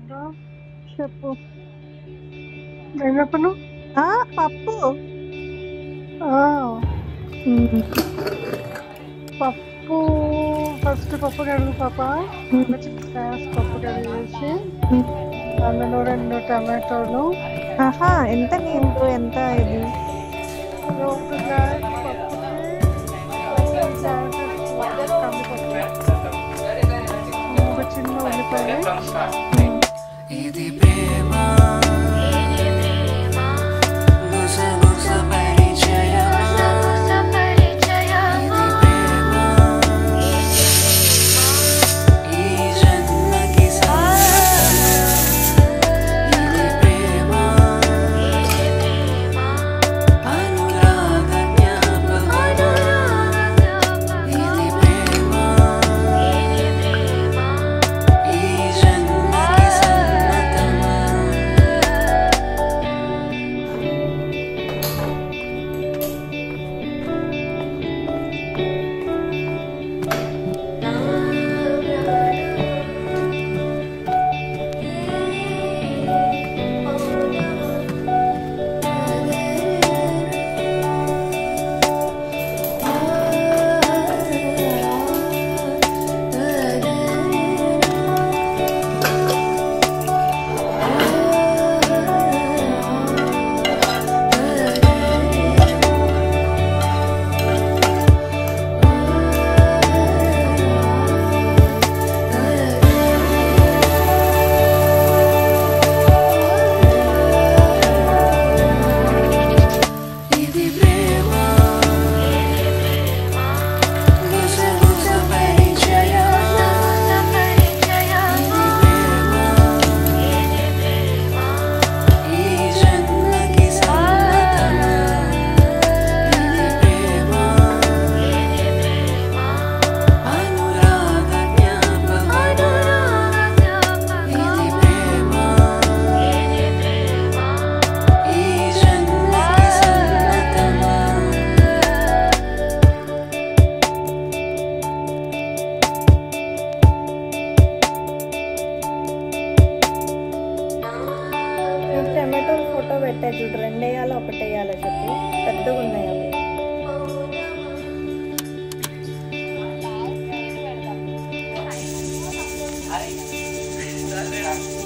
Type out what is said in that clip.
ఉందా చెప్పు ఏం చెప్పను ఆ పప్పు ఆ, ఉమ్. పప్పు ఫస్ట్ పప్పు కడుగు పాప చిన్న చిన్న గ్లాస్ పప్పు కడిగేసి ఉమ్. అందులో రెండు టమాటోలు ఆహా ఎంత నీళ్ళు ఎంత ఇది ఒక గ్లాస్ పప్పుకి ఒక గ్లాస్ కందిపప్పు ఒక చిన్న ఉల్లిపాయ ఇది ప్రేమ గుసగుస పరిచయమా ఇది ప్రేమ ఈ జన్మకి సాధన ఇది ప్రేమ అనురాగ జ్ఞాపకమా ఇది ప్రేమ ఈ జన్మకి సన్నతమా ఇది ప్రేమ గుసగుస పరిచయమా ఇది ప్రేమ ఈ జన్మకి సన్నతమా ఇది ప్రేమ అనురాగ జ్ఞాపకమా ఇది ప్రేమ ఈ జన్మకి సన్నతమా నీకు టమాటోలు ఫోటో పెట్టా చూడు రెండు వేయాలో ఒకటి వేయాలో చెప్పు పెద్దగా ఉన్నాయి అవి అరే